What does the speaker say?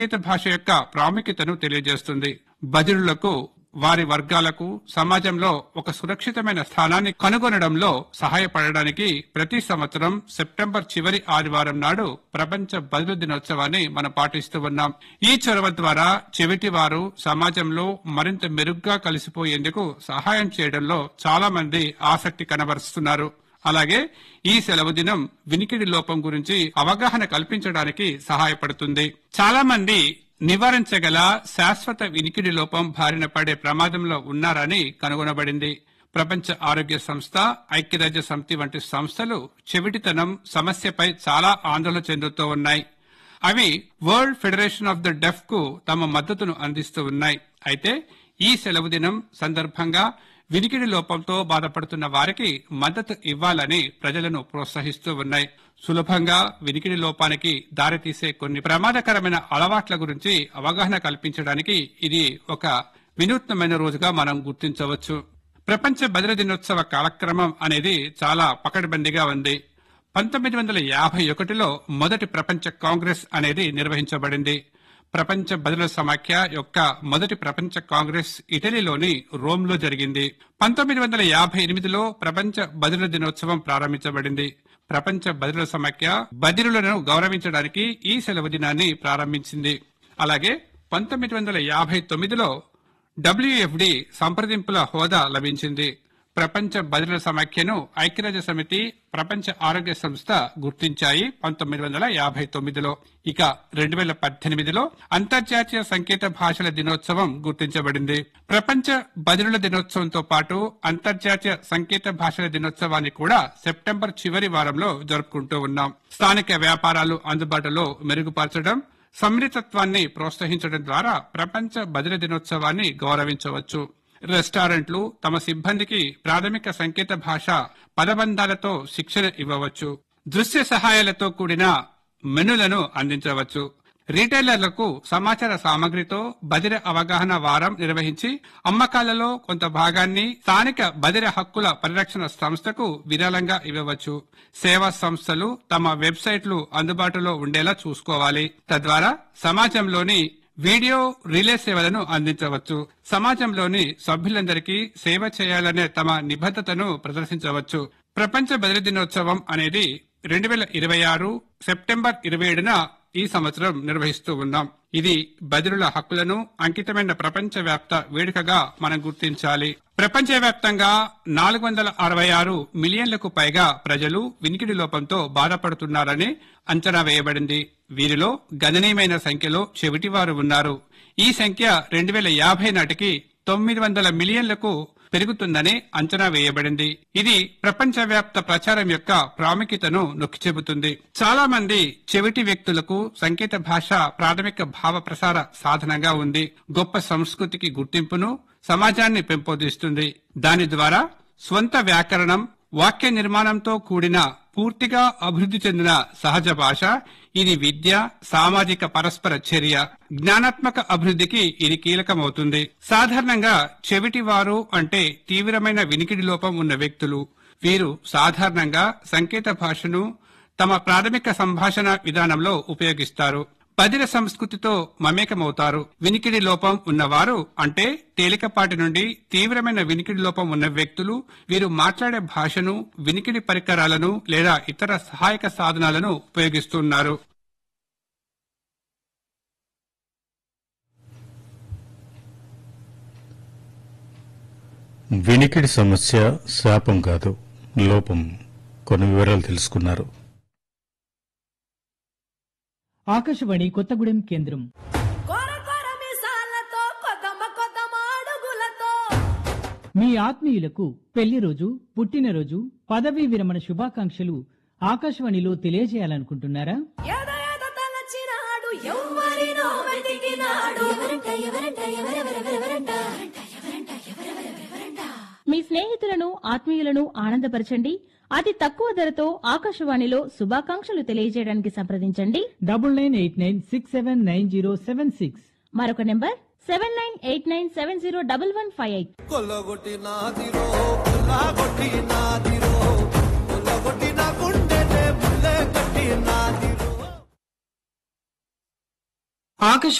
సంకేత భాష యొక్క ప్రాముఖ్యతను తెలియజేస్తుంది బదిరులకు వారి వర్గాలకు సమాజంలో ఒక సురక్షితమైన స్థానాన్ని కనుగొనడంలో సహాయపడడానికి ప్రతి సంవత్సరం సెప్టెంబర్ చివరి ఆదివారం నాడు ప్రపంచ బదులు దినోత్సవాన్ని మనం పాటిస్తూ ఉన్నాం ఈ చొరవ ద్వారా చెవిటి వారు సమాజంలో మరింత మెరుగ్గా కలిసిపోయేందుకు సహాయం చేయడంలో చాలా మంది ఆసక్తి కనబరుస్తున్నారు అలాగే ఈ సెలవు దినం వినికిడి లోపం గురించి అవగాహన కల్పించడానికి సహాయపడుతుంది చాలా మంది నివారించగల శాశ్వత వినికిడి లోపం బారిన పడే ప్రమాదంలో ఉన్నారని కనుగొనబడింది ప్రపంచ ఆరోగ్య సంస్థ ఐక్యరాజ్య సమితి వంటి సంస్థలు చెవిటితనం సమస్యపై చాలా ఆందోళన చెందుతూ ఉన్నాయి అవి World Federation of the Deaf కు తమ మద్దతును అందిస్తూ ఉన్నాయి అయితే ఈ సెలవు దినం సందర్భంగా వినికిడి లోపంతో బాధపడుతున్న వారికి మద్దతు ఇవ్వాలని ప్రజలను ప్రోత్సహిస్తూ ఉన్నాయి సులభంగా వినికిడి లోపానికి దారితీసే కొన్ని ప్రమాదకరమైన అలవాట్ల గురించి అవగాహన కల్పించడానికి ఇది ఒక వినూత్నమైన రోజుగా మనం గుర్తించవచ్చు ప్రపంచ బదిలీ దినోత్సవ కాలక్రమం అనేది చాలా పకడ్బందీగా ఉంది పంతొమ్మిది వందల యాభై ఒకటిలో మొదటి ప్రపంచ కాంగ్రెస్ అనేది నిర్వహించబడింది ప్రపంచ బదుల సమాఖ్య యొక్క మొదటి ప్రపంచ కాంగ్రెస్ ఇటలీలోని రోమ్లో జరిగింది పంతొమ్మిది వందల యాభై ఎనిమిదిలో ప్రపంచ బదుల దినోత్సవం ప్రారంభించబడింది ప్రపంచ బదుల సమాఖ్య బదిరులను గౌరవించడానికి ఈ సెలవు దినాన్ని ప్రారంభించింది అలాగే పంతొమ్మిది వందల యాభై తొమ్మిదిలో డబ్ల్యూఎఫ్డి సంప్రదింపుల హోదా లభించింది ప్రపంచ బదిలీ సమాఖ్యను ఐక్యరాజ్య సమితి ప్రపంచ ఆరోగ్య సంస్థ గుర్తించాయి పంతొమ్మిది వందల యాభై తొమ్మిదిలో ఇక రెండు వేల పద్దెనిమిదిలో అంతర్జాతీయ సంకేత భాషల దినోత్సవం గుర్తించబడింది ప్రపంచ బదిలుల దినోత్సవంతో పాటు అంతర్జాతీయ సంకేత భాషల దినోత్సవాన్ని కూడా సెప్టెంబర్ చివరి వారంలో జరుపుకుంటూ ఉన్నాం స్థానిక వ్యాపారాలు అందుబాటులో మెరుగుపరచడం సమ్మిళితత్వాన్ని ప్రోత్సహించడం ద్వారా ప్రపంచ బదిలీ దినోత్సవాన్ని గౌరవించవచ్చు రెస్టారెంట్లు తమ సిబ్బందికి ప్రాథమిక సంకేత భాష పదబంధాలతో శిక్షణ ఇవ్వవచ్చు దృశ్య సహాయాలతో కూడిన మెనులను అందించవచ్చు రీటైలర్లకు సమాచార సామగ్రితో బదిర అవగాహన వారం నిర్వహించి అమ్మకాలలో కొంత భాగాన్ని స్థానిక బదిర హక్కుల పరిరక్షణ సంస్థకు విరాళంగా ఇవ్వవచ్చు సేవా సంస్థలు తమ వెబ్సైట్లు అందుబాటులో ఉండేలా చూసుకోవాలి తద్వారా సమాజంలోని వీడియో రిలే సేవలను అందించవచ్చు సమాజంలోని సభ్యులందరికీ సేవ చేయాలనే తమ నిబద్ధతను ప్రదర్శించవచ్చు ప్రపంచ బదిలీ దినోత్సవం అనేది రెండు వేల ఇరవై ఆరు సెప్టెంబర్ ఇరవై ఏడున ఈ సంవత్సరం నిర్వహిస్తూ ఉన్నాం ఇది బదిలుల హక్కులను అంకితమైన ప్రపంచ వ్యాప్త వేడుకగా మనం గుర్తించాలి ప్రపంచవ్యాప్తంగా నాలుగు వందల అరవై ఆరు మిలియన్లకు పైగా ప్రజలు వినికిడి లోపంతో బాధపడుతున్నారని అంచనా వేయబడింది వీరిలో గణనీయమైన సంఖ్యలో చెవిటివారు ఉన్నారు ఈ సంఖ్య రెండు వేల యాభై నాటికి తొమ్మిది వందల మిలియన్లకు పెరుగుతుందని అంచనా వేయబడింది ఇది ప్రపంచవ్యాప్త ప్రచారం యొక్క ప్రాముఖ్యతను నొక్కి చెబుతుంది చాలా మంది చెవిటి వ్యక్తులకు సంకేత భాష ప్రాథమిక భావ ప్రసార సాధనంగా ఉంది గొప్ప సంస్కృతికి గుర్తింపును సమాజాన్ని పెంపొందిస్తుంది దాని ద్వారా స్వంత వ్యాకరణం వాక్య నిర్మాణంతో కూడిన పూర్తిగా అభివృద్ధి చెందిన సహజ భాష ఇది విద్య సామాజిక పరస్పర చర్య జ్ఞానాత్మక అభివృద్ధికి ఇది కీలకమవుతుంది సాధారణంగా చెవిటి వారు అంటే తీవ్రమైన వినికిడి లోపం ఉన్న వ్యక్తులు వీరు సాధారణంగా సంకేత భాషను తమ ప్రాథమిక సంభాషణ విధానంలో ఉపయోగిస్తారు బదిర సంస్కృతితో మమేకమవుతారు వినికిడి లోపం ఉన్నవారు అంటే తేలికపాటి నుండి తీవ్రమైన వినికిడి లోపం ఉన్న వ్యక్తులు వీరు మాట్లాడే భాషను వినికిడి పరికరాలను లేదా ఇతర సహాయక సాధనాలను ఉపయోగిస్తున్నారు వినికిడి సమస్య శాపం కాదు లోపం కొన్ని వివరాలు తెలుసుకున్నారు ఆకాశవాణి కొత్తగూడెం కేంద్రం కొర కొర మిసాలతో కొదమ కొదమ అడుగులతో మీ ఆత్మీయులకు పెళ్లి రోజు పుట్టినరోజు పదవీ విరమణ శుభాకాంక్షలు ఆకాశవాణిలో తెలియజేయాలనుకుంటున్నారా ఎద ఎద తలచినాడు ఎవ్వరినో వెతికినాడు మీ స్నేహితులను ఆత్మీయులను ఆనందపరచండి అతి తక్కువ ధరతో ఆకాశవాణిలో శుభాకాంక్షలు తెలియజేయడానికి సంప్రదించండి double nine eight nine six seven nine zero seven six మరొక number seven nine eight nine seven zero double one five eight కొల్లగొట్టి నాదిరో కొల్లగొట్టి నాదిరో కొల్లగొట్టి నా గుండెనే ముల్లె కట్టి నాదిరో ఆకాశ